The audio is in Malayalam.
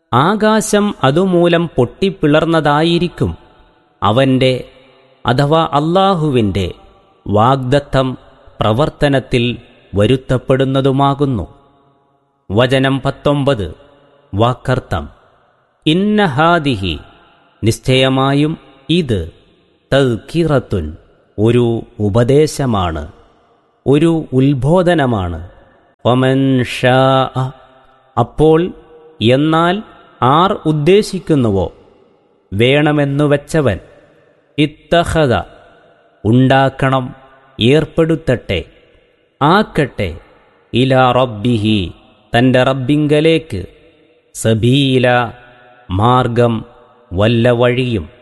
ആകാശം അതുമൂലം പൊട്ടിപ്പിളർന്നതായിരിക്കും അവന്റെ അഥവാ അള്ളാഹുവിൻ്റെ വാഗ്ദത്തം പ്രവർത്തനത്തിൽ വരുത്തപ്പെടുന്നതുമാകുന്നു വചനം പത്തൊമ്പത് വാക്കർത്ഥം ഇന്നഹാദിഹി നിശ്ചയമായും ഇത് തൽക്കിറത്തുൻ ഒരു ഉപദേശമാണ് ഒരു ഉത്ബോധനമാണ് ഒമൻ ഷാ അപ്പോൾ എന്നാൽ ആർ ഉദ്ദേശിക്കുന്നുവോ വേണമെന്നു വച്ചവൻ ഇത്തഹത ഉണ്ടാക്കണം ഏർപ്പെടുത്തട്ടെ ആക്കട്ടെ ഇല റബ്ബിഹി തൻ്റെ റബ്ബിങ്കലേക്ക് സബീല മാർഗം വല്ല വഴിയും